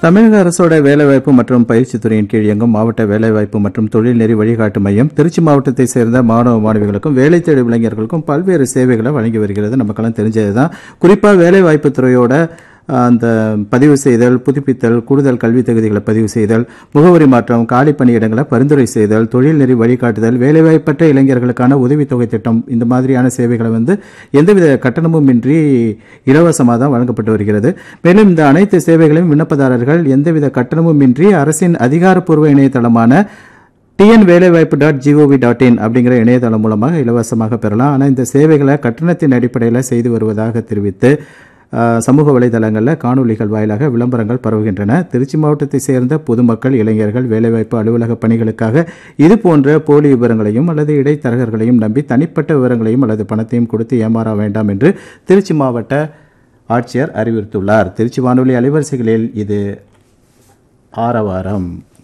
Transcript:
தமிழக அரசோட வேலைவாய்ப்பு மற்றும் பயிற்சித் துறையின் கீழ் இயங்கும் மாவட்ட வேலைவாய்ப்பு மற்றும் தொழில்நெறி வழிகாட்டு மையம் திருச்சி மாவட்டத்தை சேர்ந்த மாணவ மாணவிகளுக்கும் வேலை தேடும் இளைஞர்களுக்கும் பல்வேறு சேவைகளை வழங்கி வருகிறது நமக்கெல்லாம் தெரிஞ்சதுதான் குறிப்பா வேலைவாய்ப்பு துறையோட அந்த பதிவு செய்தல் புதுப்பித்தல் கூடுதல் கல்வி தகுதிகளை பதிவு செய்தல் முகவரி மாற்றம் காலி பணியிடங்களை பரிந்துரை செய்தல் தொழில் நெறி வழிகாட்டுதல் வேலைவாய்ப்பற்ற இளைஞர்களுக்கான உதவித்தொகை திட்டம் இந்த மாதிரியான சேவைகளை வந்து எந்தவித கட்டணமும் இன்றி இலவசமாக தான் வழங்கப்பட்டு வருகிறது மேலும் இந்த அனைத்து சேவைகளையும் விண்ணப்பதாரர்கள் எந்தவித கட்டணமும் இன்றி அரசின் அதிகாரப்பூர்வ இணையதளமான டிஎன் வேலைவாய்ப்பு டாட் ஜிஓவி டாட் இன் அப்படிங்கிற இணையதளம் மூலமாக இலவசமாக பெறலாம் ஆனால் இந்த சேவைகளை கட்டணத்தின் அடிப்படையில் செய்து வருவதாக தெரிவித்து அஹ், சமூக வலைதளங்களில் காணொலிகள் வாயிலாக விளம்பரங்கள் பரவுகின்றன திருச்சி மாவட்டத்தை சேர்ந்த பொதுமக்கள் இளைஞர்கள் வேலைவாய்ப்பு அலுவலக பணிகளுக்காக இது போன்ற போலி விவரங்களையும் அல்லது இடைத்தரகர்களையும் நம்பி தனிப்பட்ட விவரங்களையும் அல்லது பணத்தையும் கொடுத்து ஏமாற வேண்டாம் என்று திருச்சி மாவட்ட ஆட்சியர் அறிவுறுத்துள்ளார் திருச்சி வானொலி அலைவரிசைகளில் இது ஆரவாரம்